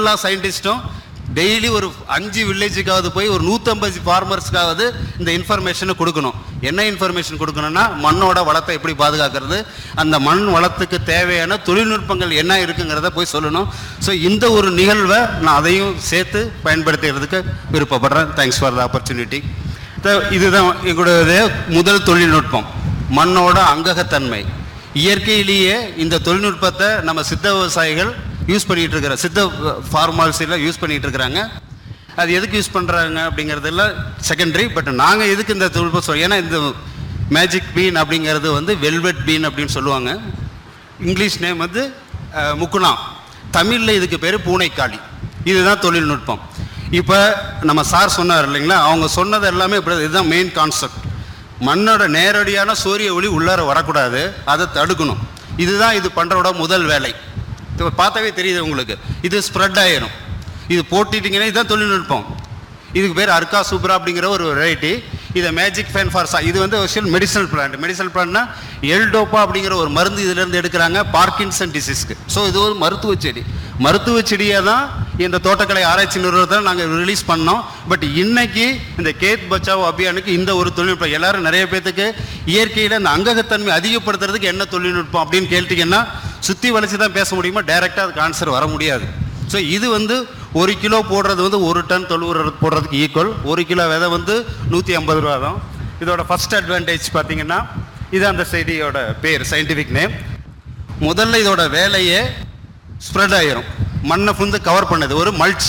எல்லா சயின்டிஸ்ட்டும் டெய்லி ஒரு அஞ்சு வில்லேஜுக்காவது போய் ஒரு நூற்றம்பது ஃபார்மர்ஸ்க்காவது இந்த இன்ஃபர்மேஷனை கொடுக்கணும் என்ன இன்ஃபர்மேஷன் கொடுக்கணும்னா மண்ணோட வளத்தை எப்படி பாதுகாக்கிறது அந்த மண் வளத்துக்கு தேவையான தொழில்நுட்பங்கள் என்ன இருக்குங்கிறத போய் சொல்லணும் ஸோ இந்த ஒரு நிகழ்வை நான் அதையும் சேர்த்து பயன்படுத்துகிறதுக்கு விருப்பப்படுறேன் தேங்க்ஸ் ஃபார் த ஆப்பர்ச்சுனிட்டி இதுதான் எங்களுடைய முதல் தொழில்நுட்பம் மண்ணோட அங்ககத்தன்மை இயற்கையிலேயே இந்த தொழில்நுட்பத்தை நம்ம சித்த விவசாயிகள் யூஸ் பண்ணிட்டு இருக்கிற சித்த ஃபார்மாலிசியில் யூஸ் பண்ணிட்டு இருக்கிறாங்க அது எதுக்கு யூஸ் பண்ணுறாங்க அப்படிங்கிறதெல்லாம் செகண்டரி பட் நாங்கள் எதுக்கு இந்த தொழில்நுட்பம் சொல்ல ஏன்னா இந்த மேஜிக் பீன் அப்படிங்கிறது வந்து வெல்வெட் பீன் அப்படின்னு சொல்லுவாங்க இங்கிலீஷ் நேம் வந்து அஹ், முக்குனா தமிழில் இதுக்கு பேர் பூனைக்காளி இதுதான் தொழில்நுட்பம் இப்போ நம்ம சார் சொன்னார் இல்லைங்களா அவங்க சொன்னது எல்லாமே இப்படி இதுதான் மெயின் கான்செப்ட் மண்ணோட நேரடியான சூரிய ஒளி உள்ளார வரக்கூடாது அதை தடுக்கணும் இதுதான் இது பண்ணுறோட முதல் வேலை இப்போ பார்த்தாவே தெரியுது உங்களுக்கு இது ஸ்ப்ரெட் ஆயிரும் இது போட்டுட்டீங்கன்னா இதுதான் தொழில்நுட்பம் இதுக்கு பேர் அர்கா சூப்ரா அப்படிங்கிற ஒரு வெரைட்டி இதை மேஜிக் ஃபேன் ஃபார்ஸா இது வந்து ஆக்சுவல் மெடிசனல் பிளான்ட் மெடிசனல் பிளான்ட்னா எல்டோப்பா அப்படிங்கிற ஒரு மருந்து இதிலேருந்து எடுக்கிறாங்க பார்க்கின்சன் டிசீஸ்க்கு ஸோ இது ஒரு மருத்துவ செடி மருத்துவ செடியை தான் இந்த தோட்டக்கலை ஆராய்ச்சி நிறுவனத்தில் நாங்கள் ரிலீஸ் பண்ணோம் பட் இன்னைக்கு இந்த கேத் பச்சாவோ அபியானுக்கு இந்த ஒரு தொழில்நுட்பம் எல்லாரும் நிறைய பேத்துக்கு இயற்கையில் இந்த அங்ககத்தன்மை அதிகப்படுத்துறதுக்கு என்ன தொழில்நுட்பம் அப்படின்னு கேட்டிங்கன்னா சுற்றி வளைச்சு தான் பேச முடியுமா டைரெக்டாக அதுக்கு ஆன்சர் வர முடியாது ஸோ இது வந்து ஒரு கிலோ போடுறது வந்து ஒரு டன் தொழுவுற போடுறதுக்கு ஈக்குவல் ஒரு கிலோ விதை வந்து நூற்றி ஐம்பது ரூபா தான் இதோட ஃபர்ஸ்ட் அட்வான்டேஜ் பார்த்தீங்கன்னா இது அந்த செடியோட பேர் சயின்டிஃபிக் நேம் முதல்ல இதோட வேலையே ஸ்ப்ரெட் ஆயிரும் மண்ணை ஃபுந்து கவர் பண்ணுது ஒரு மல்ச்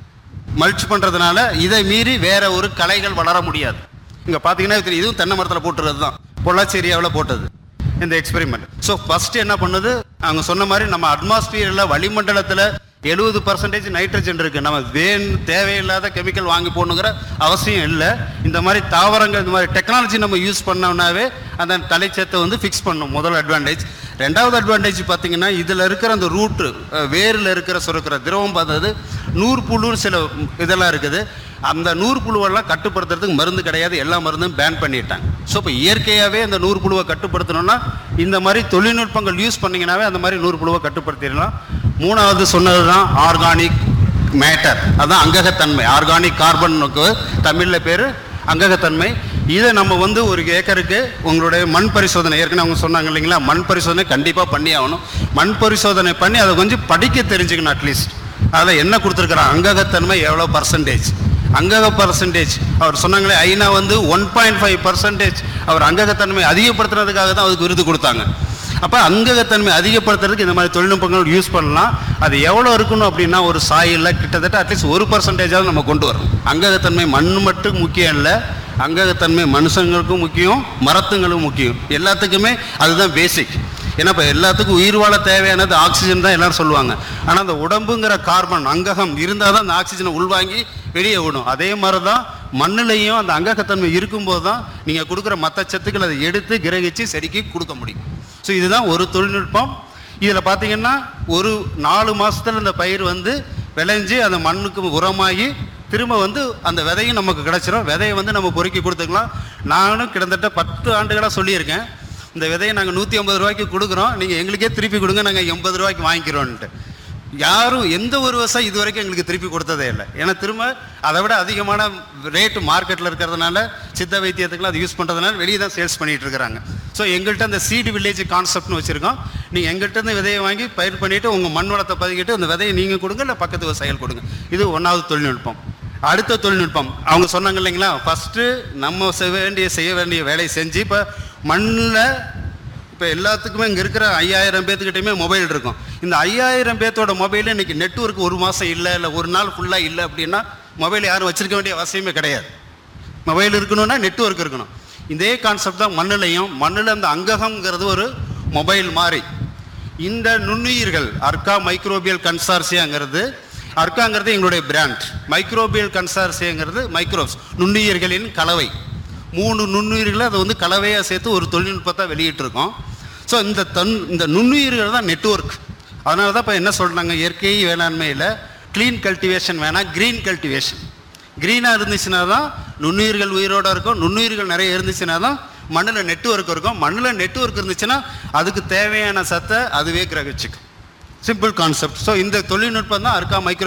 மல்ச் பண்ணுறதுனால இதை மீறி வேற ஒரு களைகள் வளர முடியாது இங்கே பார்த்தீங்கன்னா தெரியும் இதுவும் தென்னை மரத்தில் போட்டுறது தான் பொள்ளாச்சி ஏரியாவில் போட்டது இந்த எக்ஸ்பெரிமெண்ட் ஸோ ஃபர்ஸ்ட் என்ன பண்ணுது அவங்க சொன்ன மாதிரி நம்ம அட்மாஸ்பியரில் வளிமண்டலத்தில் எழுபது பர்சன்டேஜ் நைட்ரஜன் இருக்குது நம்ம வேன் தேவையில்லாத கெமிக்கல் வாங்கி போடணுங்கிற அவசியம் இல்லை இந்த மாதிரி தாவரங்கள் இந்த மாதிரி டெக்னாலஜி நம்ம யூஸ் பண்ணோம்னாவே அந்த தலைச்சத்தை வந்து ஃபிக்ஸ் பண்ணும் முதல் அட்வான்டேஜ் ரெண்டாவது அட்வான்டேஜ் பார்த்தீங்கன்னா இதில் இருக்கிற அந்த ரூட்டு வேரில் இருக்கிற சுரக்கிற திரவம் பார்த்தது நூறு புழுன்னு சில இதெல்லாம் இருக்குது அந்த நூறு புழுவெல்லாம் கட்டுப்படுத்துறதுக்கு மருந்து கிடையாது எல்லா மருந்தும் பேன் பண்ணிட்டாங்க ஸோ இப்போ இயற்கையாகவே அந்த நூறு புழுவை கட்டுப்படுத்தணும்னா இந்த மாதிரி தொழில்நுட்பங்கள் யூஸ் பண்ணிங்கனாவே அந்த மாதிரி நூறு புழுவை கட்டுப்படுத்திடலாம் மூணாவது சொன்னது தான் ஆர்கானிக் மேட்டர் அதான் அங்ககத்தன்மை ஆர்கானிக் கார்பனுக்கு தமிழில் பேர் அங்ககத்தன்மை இதை நம்ம வந்து ஒரு ஏக்கருக்கு உங்களுடைய மண் பரிசோதனை ஏற்கனவே அவங்க சொன்னாங்க இல்லைங்களா மண் பரிசோதனை கண்டிப்பாக பண்ணி ஆகணும் மண் பரிசோதனை பண்ணி அதை கொஞ்சம் படிக்க தெரிஞ்சுக்கணும் அட்லீஸ்ட் அதில் என்ன கொடுத்துருக்குறான் அங்ககத்தன்மை எவ்வளோ பர்சன்டேஜ் அங்கக பர்சன்டேஜ் அவர் சொன்னாங்களே ஐநா வந்து ஒன் பாயிண்ட் ஃபைவ் பர்சன்டேஜ் அவர் அங்ககத்தன்மை அதிகப்படுத்துறதுக்காக தான் அதுக்கு விருது கொடுத்தாங்க அப்போ அங்ககத்தன்மை அதிகப்படுத்துறதுக்கு இந்த மாதிரி தொழில்நுட்பங்கள் யூஸ் பண்ணலாம் அது எவ்வளோ இருக்கணும் அப்படின்னா ஒரு சாயில் கிட்டத்தட்ட அட்லீஸ்ட் ஒரு பர்சன்டேஜாவது நம்ம கொண்டு வரணும் அங்ககத்தன்மை மண் மட்டும் முக்கியம் இல்லை அங்ககத்தன்மை மனுஷங்களுக்கும் முக்கியம் மரத்துங்களும் முக்கியம் எல்லாத்துக்குமே அதுதான் பேசிக் ஏன்னா இப்போ எல்லாத்துக்கும் உயிர் வாழ தேவையானது ஆக்சிஜன் தான் எல்லாரும் சொல்லுவாங்க ஆனால் அந்த உடம்புங்கிற கார்பன் அங்ககம் இருந்தால் தான் அந்த ஆக்சிஜனை உள்வாங்கி வெளியே விடும் அதே மாதிரி தான் மண்ணுலையும் அந்த அங்ககத்தன்மை இருக்கும்போது தான் நீங்கள் கொடுக்குற மற்ற சத்துக்கள் அதை எடுத்து கிரகிச்சு செடிக்கு கொடுக்க முடியும் ஸோ இதுதான் ஒரு தொழில்நுட்பம் இதில் பார்த்தீங்கன்னா ஒரு நாலு மாசத்துல இந்த பயிர் வந்து விளைஞ்சு அந்த மண்ணுக்கு உரமாகி திரும்ப வந்து அந்த விதையும் நமக்கு கிடைச்சிரும் விதையை வந்து நம்ம பொறுக்கி கொடுத்துக்கலாம் நானும் கிட்டத்தட்ட பத்து ஆண்டுகளாக சொல்லியிருக்கேன் இந்த விதையை நாங்கள் நூற்றி ஐம்பது ரூபாய்க்கு கொடுக்குறோம் நீங்கள் எங்களுக்கே திருப்பி கொடுங்க நாங்கள் எண்பது ரூபாய்க்கு வாங்கிக்கிறோன்ட்டு யாரும் எந்த ஒரு விவசாயி இது வரைக்கும் எங்களுக்கு திருப்பி கொடுத்ததே இல்லை ஏன்னா திரும்ப அதை விட அதிகமான ரேட்டு மார்க்கெட்டில் இருக்கிறதுனால சித்த வைத்தியத்துக்குலாம் அது யூஸ் பண்ணுறதுனால வெளியே தான் சேல்ஸ் பண்ணிட்டு இருக்கிறாங்க ஸோ எங்கள்கிட்ட அந்த சீடு வில்லேஜ் கான்செப்ட்னு வச்சுருக்கோம் நீங்கள் எங்கள்கிட்ட இருந்து விதையை வாங்கி பயிர் பண்ணிவிட்டு உங்கள் மண் வளத்தை பதிக்கிட்டு அந்த விதையை நீங்கள் கொடுங்க இல்லை பக்கத்து விவசாயிகள் கொடுங்க இது ஒன்றாவது தொழில்நுட்பம் அடுத்த தொழில்நுட்பம் அவங்க சொன்னாங்க இல்லைங்களா ஃபஸ்ட்டு நம்ம செய்ய வேண்டிய செய்ய வேண்டிய வேலையை செஞ்சு இப்போ மண்ணில் இப்போ எல்லாத்துக்குமே இங்கே இருக்கிற ஐயாயிரம் பேத்துக்கிட்டையுமே மொபைல் இருக்கும் இந்த ஐயாயிரம் பேர்த்தோட மொபைல் இன்னைக்கு நெட்வொர்க் ஒரு மாதம் இல்லை இல்லை ஒரு நாள் ஃபுல்லாக இல்லை அப்படின்னா மொபைல் யாரும் வச்சிருக்க வேண்டிய அவசியமே கிடையாது மொபைல் இருக்கணும்னா நெட்வொர்க் இருக்கணும் இதே கான்செப்ட் தான் மண்ணுலையும் மண்ணில் அந்த அங்ககம்ங்கிறது ஒரு மொபைல் மாதிரி இந்த நுண்ணுயிர்கள் அர்க்கா மைக்ரோபியல் கன்சார்சியாங்கிறது அர்க்காங்கிறது எங்களுடைய பிராண்ட் மைக்ரோபியல் கன்சார்சியாங்கிறது மைக்ரோப்ஸ் நுண்ணுயிர்களின் கலவை மூணு நுண்ணுயிர்களை அதை வந்து கலவையாக சேர்த்து ஒரு தொழில்நுட்பத்தை வெளியிட்டிருக்கோம் ஸோ இந்த தன் இந்த நுண்ணுயிர்கள் தான் நெட்வொர்க் அதனால தான் இப்போ என்ன சொல்கிறாங்க இயற்கை வேளாண்மையில் க்ளீன் கல்டிவேஷன் வேணாம் க்ரீன் கல்டிவேஷன் க்ரீனாக இருந்துச்சுன்னா தான் நுண்ணுயிர்கள் உயிரோடு இருக்கும் நுண்ணுயிர்கள் நிறைய இருந்துச்சுன்னா தான் மண்ணில் நெட்வொர்க் இருக்கும் மண்ணில் நெட்வொர்க் இருந்துச்சுன்னா அதுக்கு தேவையான சத்தை அதுவே கிரகிச்சுக்கும் சிம்பிள் கான்செப்ட் ஸோ இந்த தொழில்நுட்பம் தான் அர்க்கா மைக்ரோ